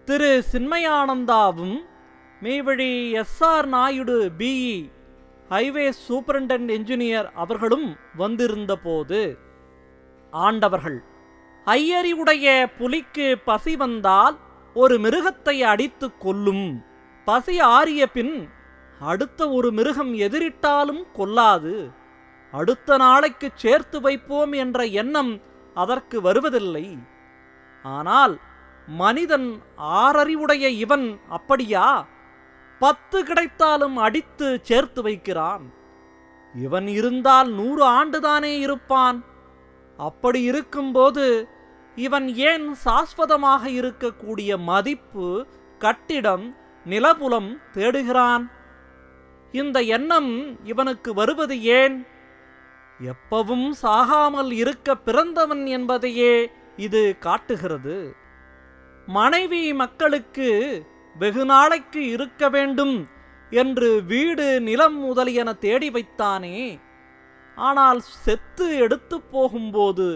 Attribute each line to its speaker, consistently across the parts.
Speaker 1: திரு சின்மயானந்தாவும் மெய்வழி S R Naidu BE highway superintendent engineer அவர்களும் வந்திருந்தபோது ஆண்டவர்கள் ஐயறிவுடைய புலிக்கு பசி வந்தால் ஒரு மிருகத்தை அடித்து கொல்லும் பசி ஆறிய பின் அடுத்த ஒரு மிருகம் எதிரிட்டாலும் கொல்லாது அடுத்த நாளைக்கு சேர்த்து வைப்போம் என்ற எண்ணம் அதற்கு வருவதில்லை ஆனால் மனிதன் ஆறறிவுடைய இவன் அப்படியா பத்து கிடைத்தாலும் அடித்து சேர்த்து வைக்கிறான் இவன் இருந்தால் நூறு ஆண்டுதானே இருப்பான் அப்படி இருக்கும்போது இவன் ஏன் சாஸ்வதமாக இருக்கக்கூடிய மதிப்பு கட்டிடம் நிலபுலம் தேடுகிறான் இந்த எண்ணம் இவனுக்கு வருவது ஏன் எப்பவும் சாகாமல் இருக்க பிறந்தவன் என்பதையே இது காட்டுகிறது மனைவி மக்களுக்கு வெகு நாளைக்கு இருக்க வேண்டும் என்று வீடு நிலம் முதலியன தேடி வைத்தானே ஆனால் செத்து எடுத்து போகும்போது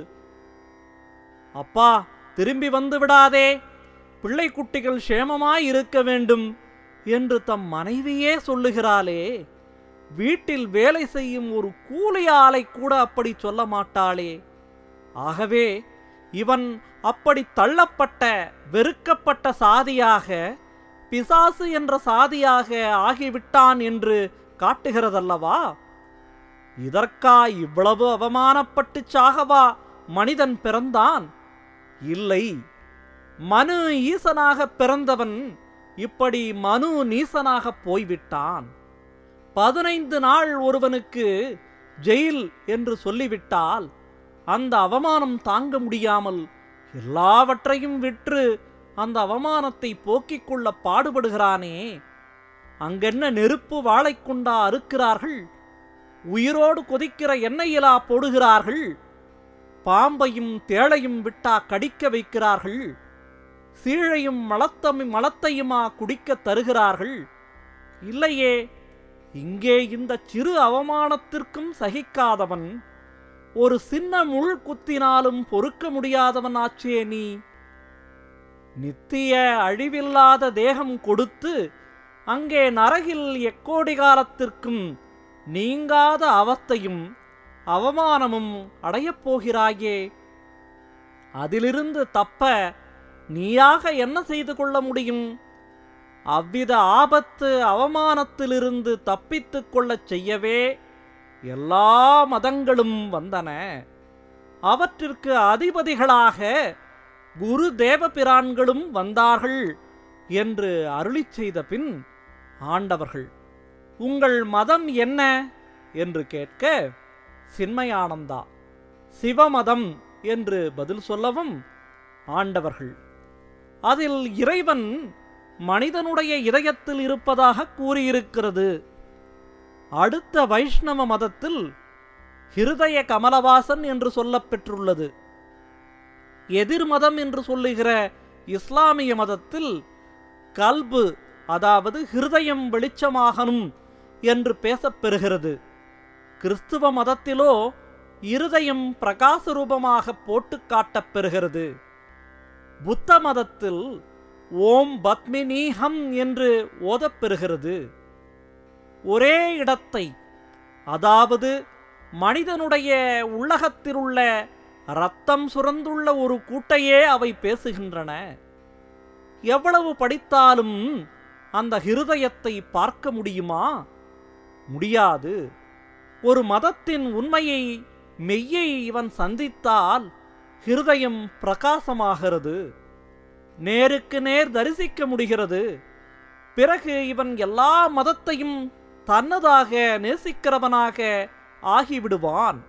Speaker 1: அப்பா திரும்பி வந்து விடாதே பிள்ளை குட்டிகள் சேமமாய் இருக்க வேண்டும் என்று தம் மனைவியே சொல்லுகிறாளே வீட்டில் வேலை செய்யும் ஒரு கூலி ஆளை கூட அப்படி சொல்ல மாட்டாளே ஆகவே இவன் அப்படி தள்ளப்பட்ட வெறுக்கப்பட்ட சாதியாக பிசாசு என்ற சாதியாக ஆகிவிட்டான் என்று காட்டுகிறதல்லவா இதற்கா இவ்வளவு அவமானப்பட்டு சாகவா மனிதன் பிறந்தான் இல்லை மனு ஈசனாக பிறந்தவன் இப்படி மனு நீசனாக போய்விட்டான் பதினைந்து நாள் ஒருவனுக்கு ஜெயில் என்று சொல்லிவிட்டால் அந்த அவமானம் தாங்க முடியாமல் எல்லாவற்றையும் விற்று அந்த அவமானத்தை போக்கிக் கொள்ள பாடுபடுகிறானே அங்கென்ன நெருப்பு வாழைக்குண்டா அறுக்கிறார்கள் உயிரோடு கொதிக்கிற எண்ணெயிலா போடுகிறார்கள் பாம்பையும் தேளையும் விட்டா கடிக்க வைக்கிறார்கள் சீழையும் மலத்தமி மலத்தையுமா குடிக்க தருகிறார்கள் இல்லையே இங்கே இந்த சிறு அவமானத்திற்கும் சகிக்காதவன் ஒரு சின்ன முள் குத்தினாலும் பொறுக்க முடியாதவன் ஆச்சே நீ நித்திய அழிவில்லாத தேகம் கொடுத்து அங்கே நரகில் எக்கோடி காலத்திற்கும் நீங்காத அவஸ்தையும் அவமானமும் அடையப் போகிறாயே அதிலிருந்து தப்ப நீயாக என்ன செய்து கொள்ள முடியும் அவ்வித ஆபத்து அவமானத்திலிருந்து தப்பித்துக் கொள்ளச் செய்யவே எல்லா மதங்களும் வந்தன அவற்றிற்கு அதிபதிகளாக குரு தேவபிரான்களும் வந்தார்கள் என்று அருளிச் செய்த பின் ஆண்டவர்கள் உங்கள் மதம் என்ன என்று கேட்க சின்மயானந்தா சிவமதம் என்று பதில் சொல்லவும் ஆண்டவர்கள் அதில் இறைவன் மனிதனுடைய இதயத்தில் இருப்பதாக கூறியிருக்கிறது அடுத்த வைஷ்ணவ மதத்தில் ஹிருதய கமலவாசன் என்று சொல்லப்பெற்றுள்ளது எதிர்மதம் என்று சொல்லுகிற இஸ்லாமிய மதத்தில் கல்பு அதாவது ஹிருதயம் வெளிச்சமாகணும் என்று பேசப்பெறுகிறது கிறிஸ்துவ மதத்திலோ இருதயம் பிரகாச ரூபமாக போட்டு காட்டப்பெறுகிறது புத்த மதத்தில் ஓம் பத்மினீஹம் என்று ஓதப்பெறுகிறது ஒரே இடத்தை அதாவது மனிதனுடைய உள்ளகத்திலுள்ள ரத்தம் சுரந்துள்ள ஒரு கூட்டையே அவை பேசுகின்றன எவ்வளவு படித்தாலும் அந்த ஹிருதயத்தை பார்க்க முடியுமா முடியாது ஒரு மதத்தின் உண்மையை மெய்யை இவன் சந்தித்தால் ஹிருதயம் பிரகாசமாகிறது நேருக்கு நேர் தரிசிக்க முடிகிறது பிறகு இவன் எல்லா மதத்தையும் தன்னதாக நேசிக்கிறவனாக ஆகிவிடுவான்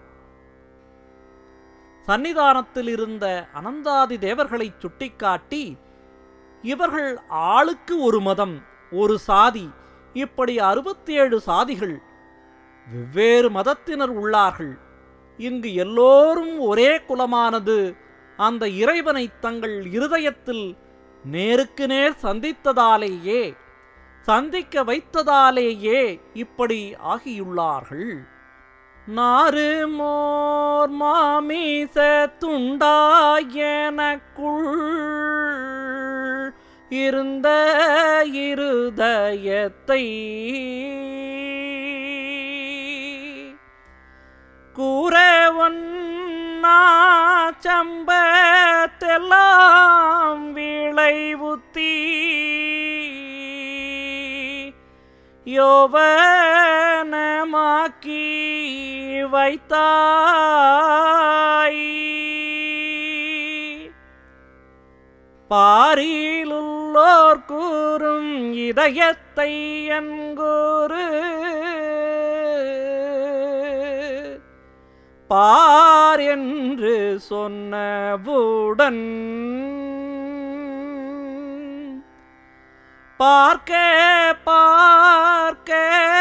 Speaker 1: சன்னிதானத்தில் இருந்த அனந்தாதி தேவர்களைச் சுட்டிக்காட்டி இவர்கள் ஆளுக்கு ஒரு மதம் ஒரு சாதி இப்படி அறுபத்தி ஏழு சாதிகள் வெவ்வேறு மதத்தினர் உள்ளார்கள் இங்கு எல்லோரும் ஒரே குலமானது அந்த இறைவனை தங்கள் இருதயத்தில் நேருக்கு நேர் சந்தித்ததாலேயே சந்திக்க வைத்ததாலேயே இப்படி ஆகியுள்ளார்கள் நாறு மோர் மாமீச துண்டாய் எனக்குள் இருந்த இருதயத்தை கூறவன்னாச்சம்பத்தெல்லாம் விளைவுத்தி யோவனமாக்கி வைத்தாய் பாரிலுள்ளோர் கூறும் இதயத்தை என்கூறு பார் என்று சொன்னவுடன் பார்க்க பார்க்க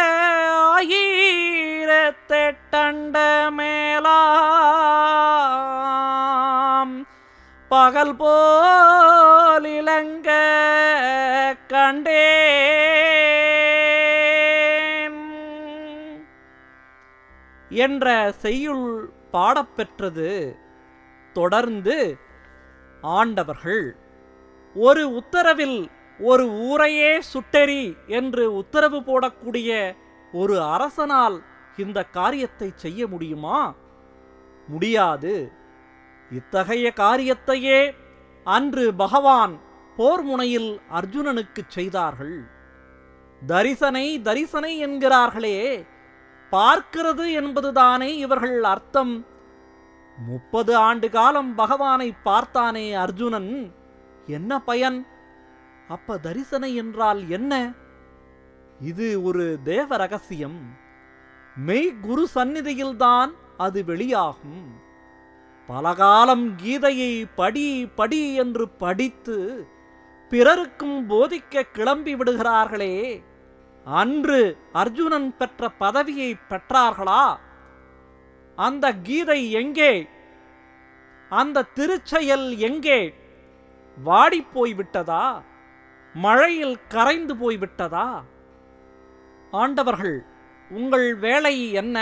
Speaker 1: ஆயிரத்தெட்டண்ட மேலாம் பகல் போல் இளங்க கண்டேன் என்ற செய்யுள் பாடப்பெற்றது தொடர்ந்து ஆண்டவர்கள் ஒரு உத்தரவில் ஒரு ஊரையே சுட்டெறி என்று உத்தரவு போடக்கூடிய ஒரு அரசனால் இந்த காரியத்தை செய்ய முடியுமா முடியாது இத்தகைய காரியத்தையே அன்று பகவான் போர் முனையில் அர்ஜுனனுக்கு செய்தார்கள் தரிசனை தரிசனை என்கிறார்களே பார்க்கிறது என்பதுதானே இவர்கள் அர்த்தம் முப்பது ஆண்டு காலம் பகவானை பார்த்தானே அர்ஜுனன் என்ன பயன் அப்ப தரிசனை என்றால் என்ன இது ஒரு தேவ ரகசியம் மெய் குரு சந்நிதியில்தான் அது வெளியாகும் பலகாலம் கீதையை படி படி என்று படித்து பிறருக்கும் போதிக்க கிளம்பி விடுகிறார்களே அன்று அர்ஜுனன் பெற்ற பதவியை பெற்றார்களா அந்த கீதை எங்கே அந்த திருச்செயல் எங்கே வாடிப் போய்விட்டதா மழையில் கரைந்து போய்விட்டதா ஆண்டவர்கள் உங்கள் வேலை என்ன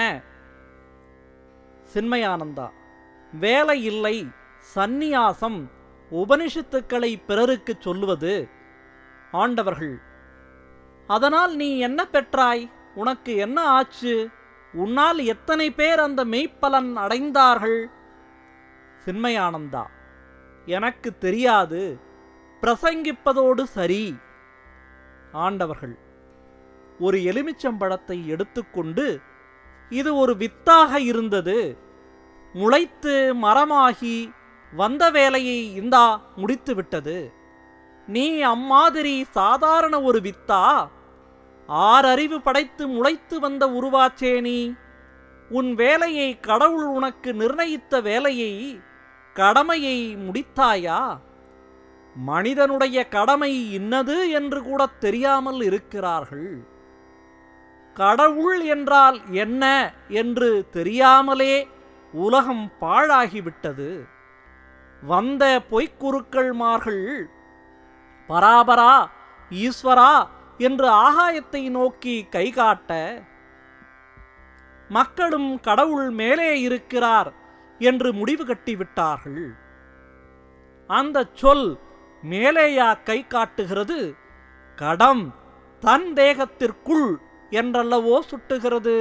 Speaker 1: சின்மயானந்தா வேலை இல்லை சந்நியாசம் உபனிஷத்துக்களை பிறருக்கு சொல்லுவது ஆண்டவர்கள் அதனால் நீ என்ன பெற்றாய் உனக்கு என்ன ஆச்சு உன்னால் எத்தனை பேர் அந்த மெய்ப்பலன் அடைந்தார்கள் சின்மயானந்தா எனக்கு தெரியாது பிரசங்கிப்பதோடு சரி ஆண்டவர்கள் ஒரு எலுமிச்சம்பழத்தை எடுத்துக்கொண்டு இது ஒரு வித்தாக இருந்தது முளைத்து மரமாகி வந்த வேலையை இந்தா முடித்து விட்டது நீ அம்மாதிரி சாதாரண ஒரு வித்தா ஆறறிவு படைத்து முளைத்து வந்த உருவாச்சே நீ உன் வேலையை கடவுள் உனக்கு நிர்ணயித்த வேலையை கடமையை முடித்தாயா மனிதனுடைய கடமை இன்னது என்று கூட தெரியாமல் இருக்கிறார்கள் கடவுள் என்றால் என்ன என்று தெரியாமலே உலகம் பாழாகிவிட்டது வந்த பொய்க்குருக்கள்மார்கள் பராபரா ஈஸ்வரா என்று ஆகாயத்தை நோக்கி கைகாட்ட மக்களும் கடவுள் மேலே இருக்கிறார் என்று முடிவு கட்டிவிட்டார்கள் அந்த சொல் மேலேயா கை காட்டுகிறது கடம் தன் தேகத்திற்குள் என்றல்லவோ சுட்டுகிறது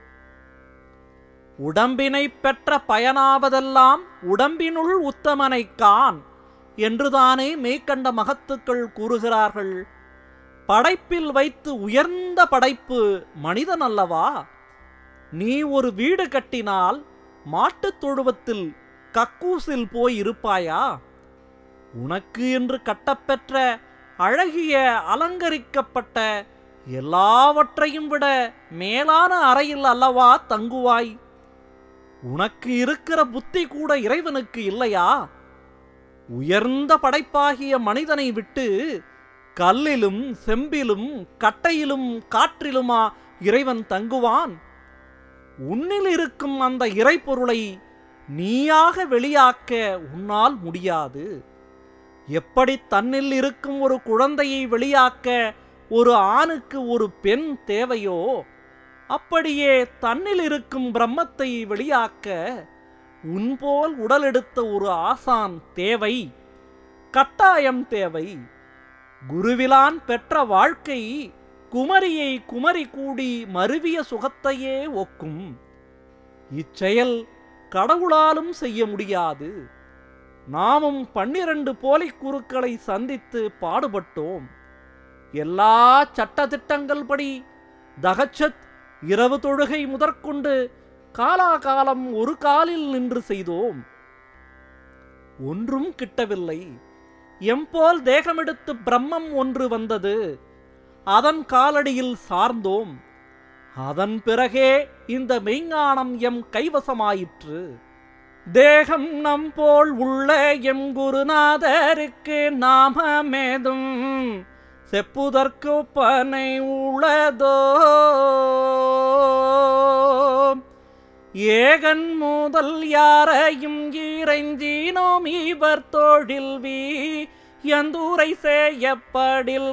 Speaker 1: உடம்பினை பெற்ற பயனாவதெல்லாம் உடம்பினுள் உத்தமனைக் கான் என்றுதானே மேற்கண்ட மகத்துக்கள் கூறுகிறார்கள் படைப்பில் வைத்து உயர்ந்த படைப்பு மனிதன் அல்லவா நீ ஒரு வீடு கட்டினால் மாட்டுத் தொழுவத்தில் கக்கூசில் போய் இருப்பாயா உனக்கு என்று கட்டப்பெற்ற அழகிய அலங்கரிக்கப்பட்ட எல்லாவற்றையும் விட மேலான அறையில் அல்லவா தங்குவாய் உனக்கு இருக்கிற புத்தி கூட இறைவனுக்கு இல்லையா உயர்ந்த படைப்பாகிய மனிதனை விட்டு கல்லிலும் செம்பிலும் கட்டையிலும் காற்றிலுமா இறைவன் தங்குவான் உன்னில் இருக்கும் அந்த இறைப்பொருளை நீயாக வெளியாக்க உன்னால் முடியாது எப்படி தன்னில் இருக்கும் ஒரு குழந்தையை வெளியாக்க ஒரு ஆணுக்கு ஒரு பெண் தேவையோ அப்படியே தன்னில் இருக்கும் பிரம்மத்தை வெளியாக்க உன்போல் உடலெடுத்த ஒரு ஆசான் தேவை கட்டாயம் தேவை குருவிலான் பெற்ற வாழ்க்கை குமரியை குமரி கூடி மருவிய சுகத்தையே ஒக்கும் இச்செயல் கடவுளாலும் செய்ய முடியாது நாமும் பன்னிரண்டு போலிக் குருக்களை சந்தித்து பாடுபட்டோம் எல்லா சட்டதிட்டங்கள் படி தகச்சத் இரவு தொழுகை முதற்கொண்டு காலாகாலம் ஒரு காலில் நின்று செய்தோம் ஒன்றும் கிட்டவில்லை எம்போல் தேகமெடுத்து பிரம்மம் ஒன்று வந்தது அதன் காலடியில் சார்ந்தோம் அதன் பிறகே இந்த மெய்ஞானம் எம் கைவசமாயிற்று தேகம் நம் போல் உள்ள எம் குருநாதருக்கு நாமமேதும் செப்புதற்கு ஒப்பனை உளதோ ஏகன் முதல் யாரையும் இறைஞ்சினோம் இவர் தொழில் வீ எந்தூரை செய்யப்படில்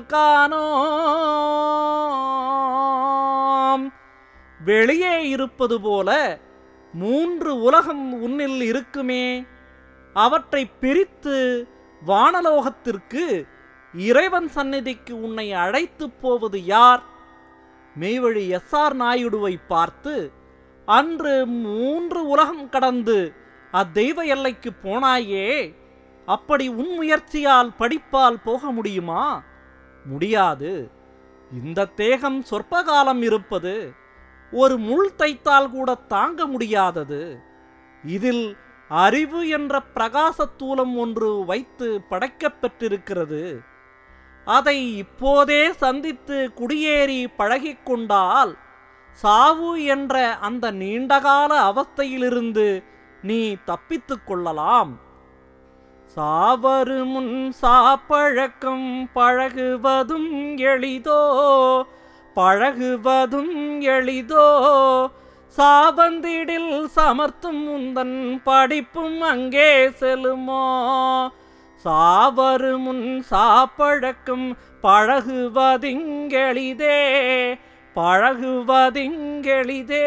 Speaker 1: காணோம் வெளியே இருப்பது போல மூன்று உலகம் உன்னில் இருக்குமே அவற்றை பிரித்து வானலோகத்திற்கு இறைவன் சந்நிதிக்கு உன்னை அழைத்துப் போவது யார் மெய்வழி எஸ் ஆர் நாயுடுவை பார்த்து அன்று மூன்று உலகம் கடந்து அத்தெய்வ எல்லைக்கு போனாயே அப்படி உன் முயற்சியால் படிப்பால் போக முடியுமா முடியாது இந்த தேகம் சொற்பகாலம் இருப்பது ஒரு முள் தைத்தால் கூட தாங்க முடியாதது இதில் அறிவு என்ற பிரகாசத்தூலம் ஒன்று வைத்து படைக்கப் பெற்றிருக்கிறது அதை இப்போதே சந்தித்து குடியேறி பழகிக் கொண்டால் சாவு என்ற அந்த நீண்டகால அவஸ்தையிலிருந்து நீ தப்பித்துக் கொள்ளலாம் சாவரு முன் சாப்பழக்கம் பழகுவதும் எளிதோ பழகுவதும் எளிதோ சாவந்திடில் சமர்த்தும் உந்தன் படிப்பும் அங்கே செல்லுமோ சாவரு முன் சாப்பழக்கம் பழகுவதிங்கெளிதே பழகுவதிங்கெளிதே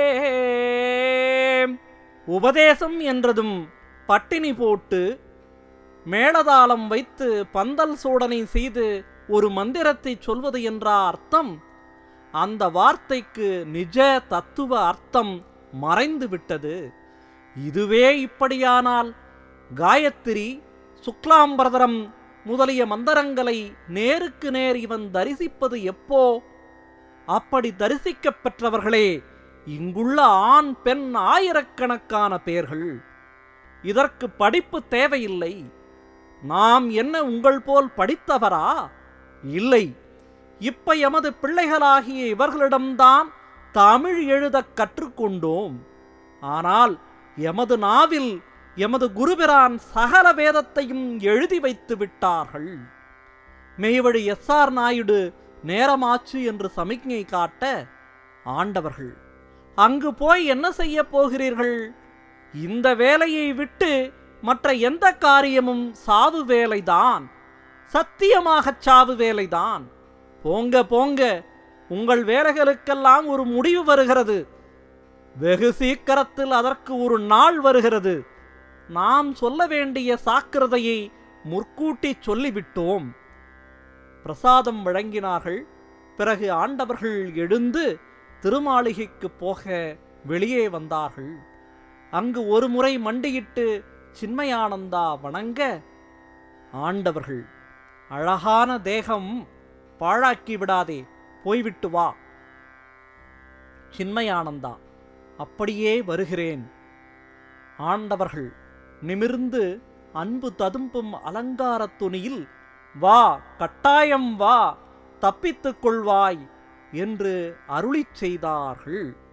Speaker 1: உபதேசம் என்றதும் பட்டினி போட்டு மேளதாளம் வைத்து பந்தல் சோடனை செய்து ஒரு மந்திரத்தை சொல்வது என்ற அர்த்தம் அந்த வார்த்தைக்கு நிஜ தத்துவ அர்த்தம் மறைந்து விட்டது இதுவே இப்படியானால் காயத்ரி சுக்லாம்பரதரம் முதலிய மந்திரங்களை நேருக்கு நேர் இவன் தரிசிப்பது எப்போ அப்படி தரிசிக்கப் பெற்றவர்களே இங்குள்ள ஆண் பெண் ஆயிரக்கணக்கான பேர்கள் இதற்கு படிப்பு தேவையில்லை நாம் என்ன உங்கள் போல் படித்தவரா இல்லை இப்ப எமது பிள்ளைகளாகிய இவர்களிடம்தான் தமிழ் எழுதக் கற்றுக்கொண்டோம் ஆனால் எமது நாவில் எமது குருபிரான் சகல வேதத்தையும் எழுதி வைத்து விட்டார்கள் மெய்வழி எஸ் ஆர் நாயுடு நேரமாச்சு என்று சமிக்ஞை காட்ட ஆண்டவர்கள் அங்கு போய் என்ன செய்ய போகிறீர்கள் இந்த வேலையை விட்டு மற்ற எந்த காரியமும் சாவு வேலைதான் சத்தியமாகச் சாவு வேலைதான் போங்க போங்க உங்கள் வேலைகளுக்கெல்லாம் ஒரு முடிவு வருகிறது வெகு சீக்கிரத்தில் அதற்கு ஒரு நாள் வருகிறது நாம் சொல்ல வேண்டிய சாக்கிரதையை முற்கூட்டி சொல்லிவிட்டோம் பிரசாதம் வழங்கினார்கள் பிறகு ஆண்டவர்கள் எழுந்து திருமாளிகைக்கு போக வெளியே வந்தார்கள் அங்கு ஒரு முறை மண்டியிட்டு சின்மயானந்தா வணங்க ஆண்டவர்கள் அழகான தேகம் பாழாக்கி விடாதே போய்விட்டு வா சின்மயானந்தா அப்படியே வருகிறேன் ஆண்டவர்கள் நிமிர்ந்து அன்பு ததும்பும் அலங்காரத் துணியில் வா கட்டாயம் வா தப்பித்துக் கொள்வாய் என்று அருளிச் செய்தார்கள்